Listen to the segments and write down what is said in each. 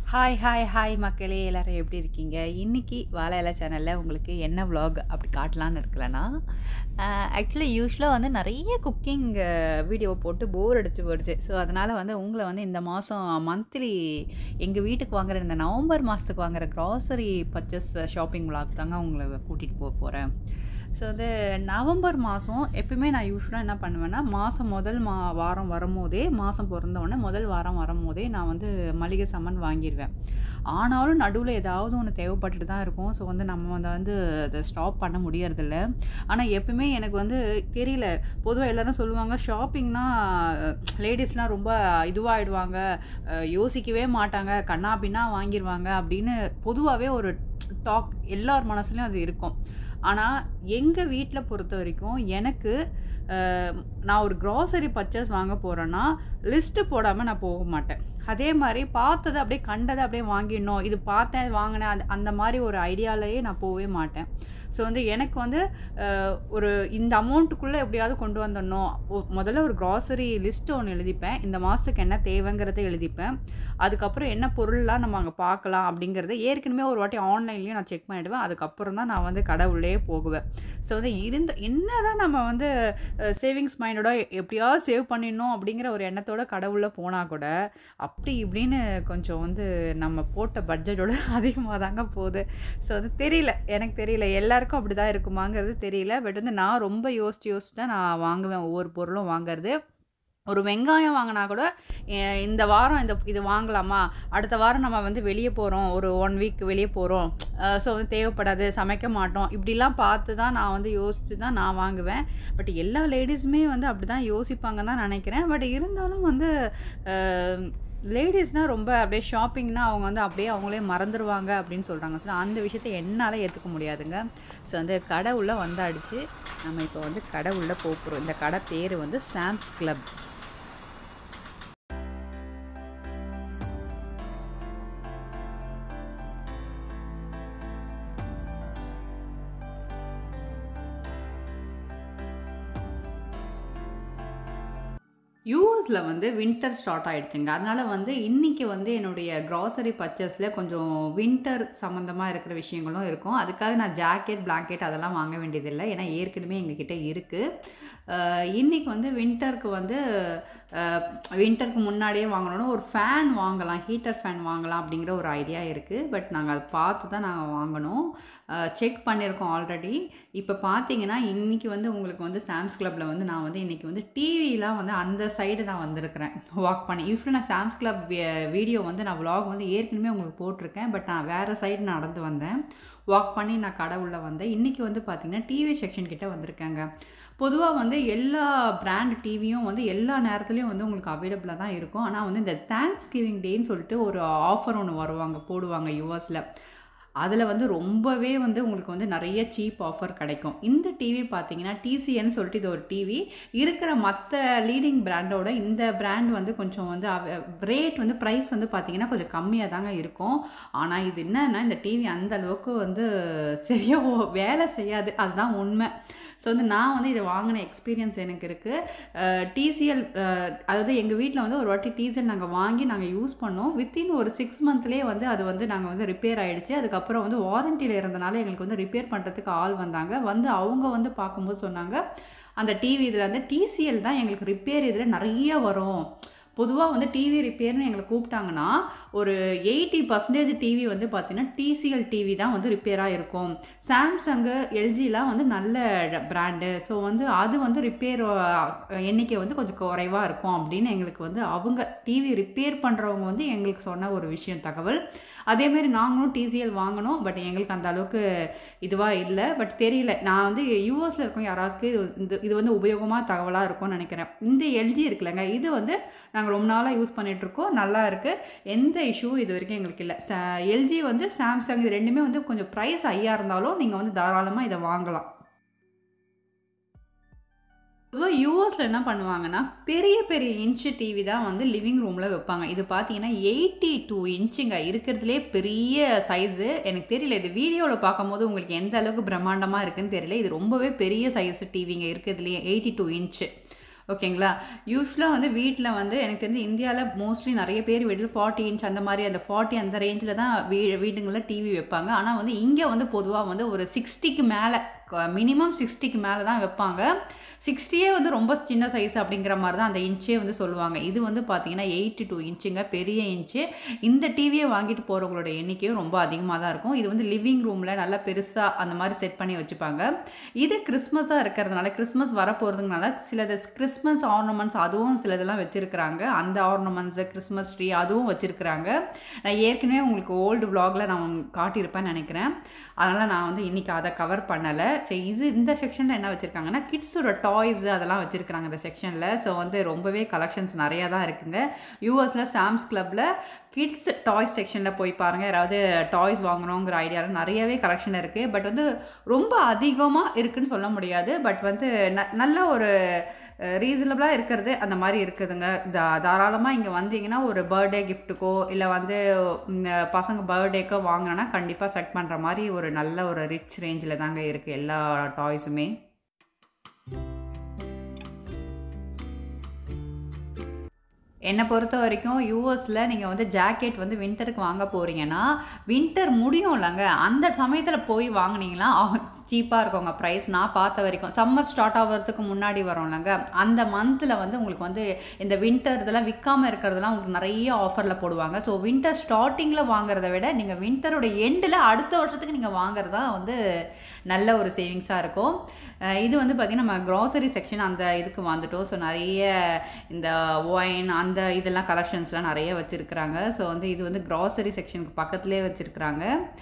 hi hi hi மக்களே எல்லாரும் எப்படி இருக்கீங்க இன்னைக்கு வாழை இலை சேனலில் உங்களுக்கு என்ன vlog அப்படி காட்டலான்னு இருக்கலனா ஆக்சுவலி யூஸ்வலாக வந்து நிறைய குக்கிங் வீடியோ போட்டு போர் அடிச்சு போயிடுச்சு ஸோ அதனால் வந்து உங்களை வந்து இந்த மாதம் மந்த்லி எங்கள் வீட்டுக்கு வாங்குற இந்த நவம்பர் மாதத்துக்கு வாங்குற க்ராசரி பர்ச்சேஸ் ஷாப்பிங் vlog தாங்க உங்களை கூட்டிகிட்டு போக போகிறேன் ஸோ வந்து நவம்பர் மாதம் எப்பயுமே நான் யூஸ்வலாக என்ன பண்ணுவேன்னா மாதம் முதல் மா வாரம் வரும்போதே மாதம் பிறந்த உடனே முதல் வாரம் வரும்போதே நான் வந்து மளிகை சாமான் வாங்கிடுவேன் ஆனாலும் நடுவில் ஏதாவது ஒன்று தேவைப்பட்டுட்டு தான் இருக்கும் ஸோ வந்து நம்ம வந்து வந்து அதை ஸ்டாப் பண்ண முடியறதில்ல ஆனால் எப்பயுமே எனக்கு வந்து தெரியல பொதுவாக எல்லாரும் சொல்லுவாங்க ஷாப்பிங்னா லேடிஸ்லாம் ரொம்ப இதுவாகிடுவாங்க யோசிக்கவே மாட்டாங்க கண்ணா பின்னா வாங்கிடுவாங்க அப்படின்னு பொதுவாகவே ஒரு டாக் எல்லார் மனசுலையும் அது இருக்கும் ஆனால் எங்கள் வீட்டில் பொறுத்த வரைக்கும் எனக்கு அஹ், நான் ஒரு க்ராசரி பர்ச்சேஸ் வாங்க போகிறேன்னா லிஸ்ட்டு போடாமல் நான் போக மாட்டேன் அதே மாதிரி பார்த்ததை அப்படியே கண்டதை அப்படியே வாங்கிடணும் இது பார்த்தேன் வாங்கினேன் அது அந்த மாதிரி ஒரு ஐடியாலேயே நான் போகவே மாட்டேன் ஸோ வந்து எனக்கு வந்து அஹ், ஒரு இந்த அமௌண்ட்டுக்குள்ளே எப்படியாவது கொண்டு வந்துடணும் ஒ- முதல்ல ஒரு க்ராசரி லிஸ்ட்டு ஒன்று எழுதிப்பேன் இந்த மாதத்துக்கு என்ன தேவைங்கிறத எழுதிப்பேன் அதுக்கப்புறம் என்ன பொருள்லாம் நம்ம அங்கே பார்க்கலாம் அப்படிங்கிறத ஏற்கனவே ஒரு வாட்டி ஆன்லைன்லேயும் நான் செக் பண்ணிவிடுவேன் அதுக்கப்புறம் தான் நான் வந்து கடை உள்ளே போகுவேன் ஸோ வந்து இருந்த என்ன தான் நம்ம வந்து சேவிங்ஸ் மைண்டோட எப்படியாவது சேவ் பண்ணிடணும் அப்படிங்கிற ஒரு எண்ணத்தோட கடவுளில் போனால் கூட அப்படி இப்படின்னு கொஞ்சம் வந்து நம்ம போட்ட பட்ஜெட்டோட அதிகமாக தாங்க போகுது ஸோ வந்து தெரியல எனக்கு தெரியல எல்லாருக்கும் அப்படி தான் இருக்குமாங்கிறது தெரியல பட் வந்து நான் ரொம்ப யோசிச்சு யோசிச்சு தான் நான் வாங்குவேன் ஒவ்வொரு பொருளும் வாங்குறது ஒரு வெங்காயம் வாங்கினா கூட எ- இந்த வாரம் இந்த இது வாங்கலாமா அடுத்த வாரம் நம்ம வந்து வெளியே போகிறோம் ஒரு ஒன் வீக் வெளியே போகிறோம் ஸோ வந்து தேவைப்படாது சமைக்க மாட்டோம் இப்படிலாம் பார்த்து தான் நான் வந்து யோசித்து தான் நான் வாங்குவேன் பட் எல்லா லேடிஸுமே வந்து அப்படி தான் யோசிப்பாங்க தான் நினைக்கிறேன் பட் இருந்தாலும் வந்து லேடிஸ்னால் ரொம்ப அப்படியே ஷாப்பிங்னா அவங்க வந்து அப்படியே அவங்களே மறந்துடுவாங்க அப்படின்னு சொல்கிறாங்க ஸோ அந்த விஷயத்தை என்னால் ஏற்றுக்க முடியாதுங்க ஸோ வந்து கடை உள்ளே வந்தாடிச்சு நம்ம இப்போ வந்து கடை உள்ளே போகிறோம் இந்த கடை பேர் வந்து சாம்ஸ் கிளப் யூஎஸில் வந்து வின்டர் ஸ்டார்ட் ஆயிடுச்சுங்க அதனால வந்து இன்னைக்கு வந்து என்னுடைய க்ராசரி பர்ச்சேஸில் கொஞ்சம் வின்டர் சம்மந்தமாக இருக்கிற விஷயங்களும் இருக்கும் அதுக்காக நான் ஜாக்கெட் பிளாங்கெட் அதெல்லாம் வாங்க வேண்டியதில்லை ஏன்னா ஏற்கனவே எங்ககிட்ட இருக்குது இன்னைக்கு வந்து வின்டருக்கு வந்து வின்டருக்கு முன்னாடியே வாங்கணும்னா ஒரு ஃபேன் வாங்கலாம் ஹீட்டர் ஃபேன் வாங்கலாம் அப்படிங்கிற ஒரு ஐடியா இருக்குது பட் நாங்கள் அதை பார்த்து தான் நாங்கள் வாங்கணும் செக் பண்ணியிருக்கோம் ஆல்ரெடி இப்போ பார்த்தீங்கன்னா இன்றைக்கி வந்து உங்களுக்கு வந்து சாம்ஸ் கிளப்பில் வந்து நான் வந்து இன்றைக்கி வந்து டிவிலாம் வந்து அந்த சைடு தான் வந்திருக்கிறேன் வாக் பண்ணி யூஸ்வலி நான் சாம்ஸ் கிளப் வீடியோ வந்து நான் vlog வந்து ஏற்கனவே உங்களுக்கு போட்டிருக்கேன் பட் நான் வேறு சைடு நடந்து வந்தேன் வாக் பண்ணி நான் கடை உள்ள வந்தேன் இன்றைக்கி வந்து பார்த்திங்கன்னா டிவி செக்ஷன் கிட்ட வந்திருக்காங்க பொதுவாக வந்து எல்லா பிராண்ட் டிவியும் வந்து எல்லா நேரத்துலையும் வந்து உங்களுக்கு அவைலபிளாக தான் இருக்கும் ஆனால் வந்து இந்த தேங்க்ஸ் கிவிங் டேன்னு சொல்லிட்டு ஒரு ஆஃபர் ஒன்று வருவாங்க போடுவாங்க யூஎஸில் அதில் வந்து ரொம்பவே வந்து உங்களுக்கு வந்து நிறைய சீப் ஆஃபர் கிடைக்கும் இந்த டிவி பார்த்தீங்கன்னா டிசிஎன்னு சொல்லிட்டு இது ஒரு டிவி இருக்கிற மற்ற லீடிங் பிராண்டோட இந்த பிராண்ட் வந்து கொஞ்சம் வந்து ரேட் வந்து ப்ரைஸ் வந்து பார்த்தீங்கன்னா கொஞ்சம் கம்மியாக தாங்க இருக்கும் ஆனால் இது என்னன்னா இந்த டிவி அந்த அளவுக்கு வந்து சரியாக ஓ- வேலை செய்யாது அதுதான் உண்மை ஸோ வந்து நான் வந்து இதை வாங்கின எக்ஸ்பீரியன்ஸ் எனக்கு இருக்குது டிசிஎல் அதாவது எங்கள் வீட்டில் வந்து ஒரு வாட்டி டிசிஎல் நாங்கள் வாங்கி நாங்கள் யூஸ் பண்ணோம் வித்தின் ஒரு சிக்ஸ் மந்த்லேயே வந்து அது வந்து நாங்கள் வந்து ரிப்பேர் ஆயிடுச்சு அதுக்கப்புறம் வந்து வாரண்டியில் இருந்தனால எங்களுக்கு வந்து ரிப்பேர் பண்ணுறதுக்கு ஆள் வந்தாங்க வந்து அவங்க வந்து பார்க்கும்போது சொன்னாங்க அந்த டிவி இதில் வந்து டிசிஎல் தான் எங்களுக்கு ரிப்பேர் இதில் நிறைய வரும் பொதுவாக வந்து டிவி ரிப்பேர்னு எங்களை கூப்பிட்டாங்கன்னா ஒரு எயிட்டி பர்சன்டேஜ் டிவி வந்து பார்த்தீங்கன்னா டிசிஎல் டிவி தான் வந்து ரிப்பேராக இருக்கும் சாம்சங்கு எல்ஜிலாம் வந்து நல்ல பிராண்டு ஸோ வந்து அது வந்து ரிப்பேர் எண்ணிக்கை வந்து கொஞ்சம் குறைவாக இருக்கும் அப்படின்னு எங்களுக்கு வந்து அவங்க டிவி ரிப்பேர் பண்ணுறவங்க வந்து எங்களுக்கு சொன்ன ஒரு விஷயம் தகவல் அதேமாரி நாங்களும் டிசிஎல் வாங்கினோம் பட் எங்களுக்கு அந்த அளவுக்கு இதுவாக இல்லை பட் தெரியல நான் வந்து யூஎஸில் இருக்கோம் யாராவது இது இந்த இது வந்து உபயோகமாக தகவலாக இருக்கும்னு நினைக்கிறேன் இந்த எல்ஜி இருக்குல்லங்க இது வந்து நாங்கள் ரொம்ப நாளாக யூஸ் பண்ணிகிட்ருக்கோம் நல்லா இருக்குது எந்த இஷ்யூவும் இது வரைக்கும் எங்களுக்கு இல்லை எல்ஜி வந்து சாம்சங் இது ரெண்டுமே வந்து கொஞ்சம் ப்ரைஸ் ஹையாக இருந்தாலும் நீங்கள் வந்து தாராளமாக இதை வாங்கலாம் பொதுவாக யூஎஸில் என்ன பண்ணுவாங்கன்னா பெரிய பெரிய இன்ச்சு டிவி தான் வந்து லிவிங் ரூமில் வைப்பாங்க இது பார்த்தீங்கன்னா எயிட்டி டூ இன்ச்சுங்க இருக்கிறதுலே பெரிய சைஸு எனக்கு தெரியல இது வீடியோவில் பார்க்கும்போது உங்களுக்கு எந்த அளவுக்கு பிரம்மாண்டமாக இருக்குன்னு தெரியல இது ரொம்பவே பெரிய சைஸ் டிவிங்க இருக்கிறதுலே எயிட்டி டூ இன்ச்சு ஓகேங்களா யூஸ்வலாக வந்து வீட்டில் வந்து எனக்கு தெரிஞ்சு இந்தியாவில் மோஸ்ட்லி நிறைய பேர் வீட்டில் ஃபார்ட்டி இன்ச் அந்த மாதிரி அந்த ஃபார்ட்டி அந்த ரேஞ்சில் தான் வீ வீடுங்களில் டிவி வைப்பாங்க ஆனால் வந்து இங்கே வந்து பொதுவாக வந்து ஒரு சிக்ஸ்டிக்கு மேலே மினிமம் சிக்ஸ்டிக்கு மேலே தான் வைப்பாங்க சிக்ஸ்டியே வந்து ரொம்ப சின்ன சைஸ் அப்படிங்கிற மாதிரி தான் அந்த இன்ச்சே வந்து சொல்லுவாங்க இது வந்து பார்த்தீங்கன்னா எயிட்டி டூ இன்ச்சுங்க பெரிய இன்ச்சு இந்த டிவியை வாங்கிட்டு போகிறவங்களோட எண்ணிக்கையும் ரொம்ப அதிகமாக தான் இருக்கும் இது வந்து லிவிங் ரூமில் நல்லா பெருசாக அந்த மாதிரி செட் பண்ணி வச்சுப்பாங்க இது கிறிஸ்மஸாக இருக்கிறதுனால கிறிஸ்மஸ் வரப்போகிறதுனால சிலது கிறிஸ்மஸ் ஆர்னமெண்ட்ஸ் அதுவும் சிலதெல்லாம் வச்சுருக்குறாங்க அந்த ஆர்னமெண்ட்ஸு கிறிஸ்மஸ் ட்ரீ அதுவும் வச்சுருக்குறாங்க நான் ஏற்கனவே உங்களுக்கு ஓல்டு vlogல நான் காட்டியிருப்பேன்னு நினைக்கிறேன் அதனால் நான் வந்து இன்றைக்கி அதை கவர் பண்ணலை சரி இது இந்த செக்ஷனில் என்ன வச்சுருக்காங்கன்னா கிட்ஸோட டாய்ஸ் அதெல்லாம் வச்சுருக்காங்க இந்த செக்ஷனில் ஸோ வந்து ரொம்பவே கலெக்ஷன்ஸ் நிறையா தான் இருக்குங்க யூஎஸில் சாம்ஸ் கிளப்பில் கிட்ஸ் டாய்ஸ் செக்ஷனில் போய் பாருங்கள் யாராவது டாய்ஸ் வாங்கணுங்கிற ஐடியாவில் நிறையவே கலெக்ஷன் இருக்குது பட் வந்து ரொம்ப அதிகமாக இருக்குன்னு சொல்ல முடியாது பட் வந்து ந நல்ல ஒரு ரீசனபிளாக இருக்கிறது அந்த மாதிரி இருக்குதுங்க தா தாராளமாக இங்கே வந்தீங்கன்னா ஒரு பர்த்டே கிஃப்ட்டுக்கோ இல்லை வந்து ம், பசங்க பர்த்டேக்கோ வாங்கினா கண்டிப்பாக செட் பண்ணுற மாதிரி ஒரு நல்ல ஒரு ரிச் ரேஞ்சில் தாங்க இருக்குது எல்லா டாய்ஸுமே என்னை பொறுத்த வரைக்கும் யூஎஸில் நீங்கள் வந்து ஜாக்கெட் வந்து வின்டருக்கு வாங்க போகிறீங்கன்னா வின்டர் முடியும் இல்லைங்க அந்த சமயத்தில் போய் வாங்குனீங்கன்னா சீப்பாக இருக்குங்க ப்ரைஸ் நான் பார்த்த வரைக்கும் சம்மர் ஸ்டார்ட் ஆகிறதுக்கு முன்னாடி வரும்லங்க அந்த மந்தில் வந்து உங்களுக்கு வந்து இந்த வின்டர் இதெல்லாம் விற்காமல் இருக்கிறதெல்லாம் உங்களுக்கு நிறைய ஆஃபரில் போடுவாங்க ஸோ வின்டர் ஸ்டார்டிங்கில் வாங்குறத விட நீங்கள் வின்டரோட எண்டில் அடுத்த வருஷத்துக்கு நீங்கள் வாங்குறது தான் வந்து நல்ல ஒரு சேவிங்ஸாக இருக்கும் அஹ் இது வந்து பார்த்திங்கன்னா நம்ம க்ராசரி செக்ஷன் அந்த இதுக்கு வந்துட்டோம் ஸோ நிறைய இந்த ஒயின் அந்த இதெல்லாம் கலெக்ஷன்ஸ்லாம் நிறைய வச்சுருக்குறாங்க ஸோ வந்து இது வந்து க்ராசரி செக்ஷனுக்கு பக்கத்துலேயே வச்சுருக்குறாங்க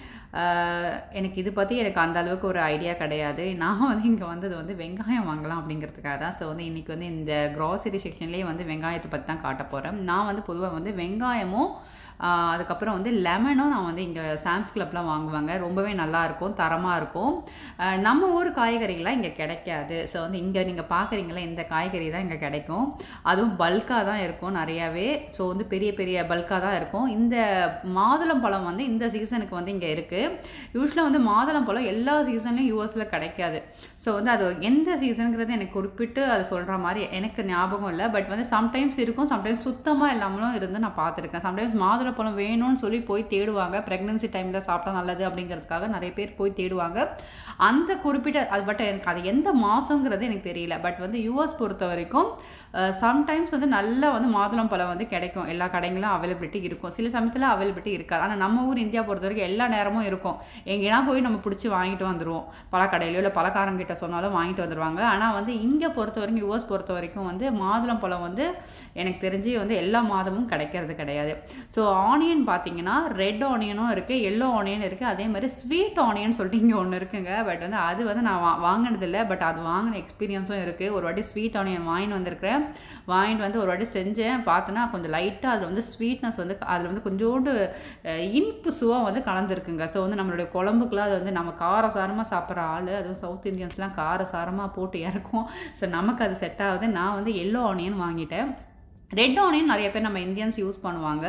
எனக்கு இது பற்றி எனக்கு அந்த அளவுக்கு ஒரு ஐடியா கிடையாது நான் வந்து இங்கே வந்தது வந்து வெங்காயம் வாங்கலாம் அப்படிங்கிறதுக்காக தான் ஸோ வந்து இன்றைக்கி வந்து இந்த க்ராசரி செக்ஷன்லேயே வந்து வெங்காயத்தை பற்றி தான் காட்ட போகிறேன் நான் வந்து பொதுவாக வந்து வெங்காயமும் ஆஹ் அதுக்கப்புறம் வந்து லெமனும் நான் வந்து இங்கே சாம்ஸ் கிளப்லாம் வாங்குவாங்க ரொம்பவே நல்லாயிருக்கும் தரமாக இருக்கும் ஆஹ் நம்ம ஊர் காய்கறிகள்லாம் இங்கே கிடைக்காது ஸோ வந்து இங்கே நீங்கள் பார்க்குறீங்களா இந்த காய்கறி தான் இங்கே கிடைக்கும் அதுவும் பல்காக தான் இருக்கும் நிறையாவே ஸோ வந்து பெரிய பெரிய பல்காக தான் இருக்கும் இந்த மாதுளம் பழம் வந்து இந்த சீசனுக்கு வந்து இங்கே இருக்குது யூஸ்வலாக வந்து மாதுளம் பழம் எல்லா சீசன்லையும் யூஎஸில் கிடைக்காது ஸோ வந்து அது எந்த சீசனுங்கிறது எனக்கு குறிப்பிட்டு அது சொல்கிற மாதிரி எனக்கு ஞாபகம் இல்லை பட் வந்து சம்டைம்ஸ் இருக்கும் சம்டைம்ஸ் சுத்தமாக இல்லாமலும் இருந்து நான் பார்த்துருக்கேன் சம்டைம்ஸ் மாதுளப்பழம் வேணும்னு சொல்லி போய் தேடுவாங்க ப்ரெக்னன்சி டைமில் சாப்பிட்டா நல்லது அப்படிங்கிறதுக்காக நிறைய பேர் போய் தேடுவாங்க அந்த குறிப்பிட்ட அது பட் எனக்கு அது எந்த மாதங்கிறது எனக்கு தெரியல பட் வந்து யூஎஸ் பொறுத்த வரைக்கும் சம்டைம்ஸ் வந்து நல்லா வந்து மாதுளம் பழம் வந்து கிடைக்கும் எல்லா கடைங்களும் அவைலபிலிட்டி இருக்கும் சில சமயத்தில் அவைலபிலிட்டி இருக்காது ஆனால் நம்ம ஊர் இந்தியா பொறுத்த வரைக்கும் எல்லா நேரமும் இருக்கும் எங்கேனா போய் நம்ம பிடிச்சி வாங்கிட்டு வந்துடுவோம் பழக்கடையிலையோ இல்லை பழக்காரங்கிட்ட சொன்னாலும் வாங்கிட்டு வந்துடுவாங்க ஆனால் வந்து இங்கே பொறுத்த வரைக்கும் யூஎஸ் பொறுத்த வரைக்கும் வந்து மாதுளம் பழம் வந்து எனக்கு தெரிஞ்சு வந்து எல்லா மாதமும் கிடைக்கிறது கிடையாது ஸோ ஆனியன் பார்த்தீங்கன்னா ரெட் ஆனியனும் இருக்குது எல்லோ ஆனியன் இருக்குது அதே மாதிரி ஸ்வீட் ஆனியன் சொல்லிட்டு இங்கே ஒன்று இருக்குங்க பட் வந்து அது வந்து நான் வா வாங்கினதில்லை பட் அது வாங்கின எக்ஸ்பீரியன்ஸும் இருக்குது ஒரு வாட்டி ஸ்வீட் ஆனியன் வாங்கிட்டு வந்திருக்கிறேன் வாங்கிட்டு வந்து ஒரு வாட்டி செஞ்சேன் பார்த்தோன்னா கொஞ்சம் லைட்டாக அதில் வந்து ஸ்வீட்னஸ் வந்து அதில் வந்து கொஞ்சோண்டு அஹ், இனிப்பு சுவை வந்து கலந்துருக்குங்க ஸோ வந்து நம்மளுடைய குழம்புக்குலாம் அது வந்து நம்ம காரசாரமாக சாப்பிட்ற ஆள் அதுவும் சவுத் இந்தியன்ஸ்லாம் காரசாரமாக போட்டு இறக்கும் ஸோ நமக்கு அது செட் ஆகுது நான் வந்து எல்லோ ஆனியன் வாங்கிட்டேன் ரெட் ஆனியன் நிறைய பேர் நம்ம இந்தியன்ஸ் யூஸ் பண்ணுவாங்க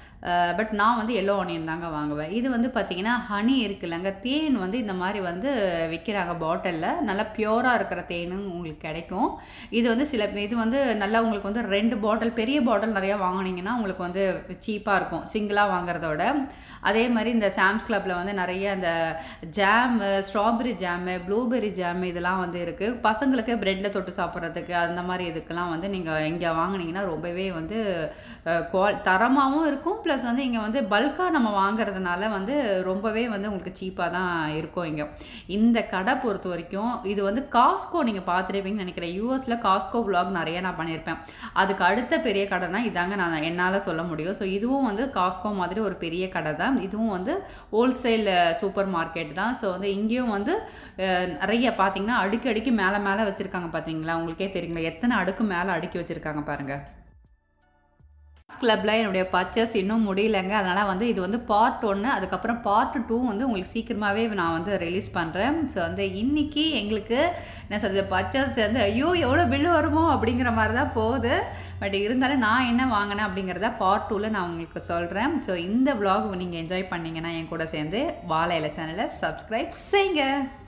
பட் நான் வந்து எல்லோ ஆனியன் தாங்க வாங்குவேன் இது வந்து பார்த்திங்கன்னா ஹனி இருக்குல்லங்க தேன் வந்து இந்த மாதிரி வந்து விற்கிறாங்க பாட்டிலில் நல்லா பியூராக இருக்கிற தேனும் உங்களுக்கு கிடைக்கும் இது வந்து சில இது வந்து நல்லா உங்களுக்கு வந்து ரெண்டு பாட்டில் பெரிய பாட்டில் நிறையா வாங்குனீங்கன்னா உங்களுக்கு வந்து சீப்பாக இருக்கும் சிங்கிளாக வாங்குறதோட அதே மாதிரி இந்த சாம்ஸ் கிளப்பில் வந்து நிறைய அந்த jam strawberry jam blueberry jam இதெல்லாம் வந்து இருக்குது பசங்களுக்கு ப்ரெட்டில் தொட்டு சாப்பிட்றதுக்கு அந்த மாதிரி இதுக்கெல்லாம் வந்து நீங்கள் இங்கே வாங்குனீங்கன்னா ரொம்பவே வந்து குவால் தரமாகவும் இருக்கும் ப்ளஸ் வந்து இங்கே வந்து பல்காக நம்ம வாங்குறதுனால வந்து ரொம்பவே வந்து உங்களுக்கு சீப்பாக தான் இருக்கும் இங்கே இந்த கடை பொறுத்த வரைக்கும் இது வந்து காஸ்கோ நீங்கள் பார்த்துருப்பீங்கன்னு நினைக்கிறேன் யூஎஸில் காஸ்கோ vlog நிறைய நான் பண்ணியிருப்பேன் அதுக்கு அடுத்த பெரிய கடைனா இதாங்க நான் என்னால் சொல்ல முடியும் ஸோ இதுவும் வந்து காஸ்கோ மாதிரி ஒரு பெரிய கடை தான் இதுவும் வந்து ஹோல்சேல் சூப்பர் மார்க்கெட் தான் ஸோ வந்து இங்கேயும் வந்து அஹ், நிறைய பார்த்தீங்கன்னா அடுக்கி அடுக்கி மேலே மேலே வச்சுருக்காங்க பார்த்தீங்களா உங்களுக்கே தெரியுங்களா எத்தனை அடுக்கு மேலே அடுக்கி வச்சுருக்காங்க பாருங்கள் கிளப்பில் என்னுடைய பர்ச்சேஸ் இன்னும் முடியலைங்க அதனால் வந்து இது வந்து பார்ட் ஒன்று அதுக்கப்புறம் பார்ட் டூ வந்து உங்களுக்கு சீக்கிரமாகவே நான் வந்து ரிலீஸ் பண்ணுறேன் ஸோ வந்து இன்றைக்கி எங்களுக்கு என்ன சொல்கிறது பர்ச்சேஸ் வந்து ஐயோ எவ்வளோ பில்லு வருமோ அப்படிங்கிற மாதிரி தான் போகுது பட் இருந்தாலும் நான் என்ன வாங்கினேன் அப்படிங்கிறத பார்ட் டூவில் நான் உங்களுக்கு சொல்கிறேன் ஸோ இந்த vlog நீங்கள் என்ஜாய் பண்ணீங்கன்னா என் கூட சேர்ந்து வாழை இலை சேனலை சப்ஸ்கிரைப் செய்யுங்க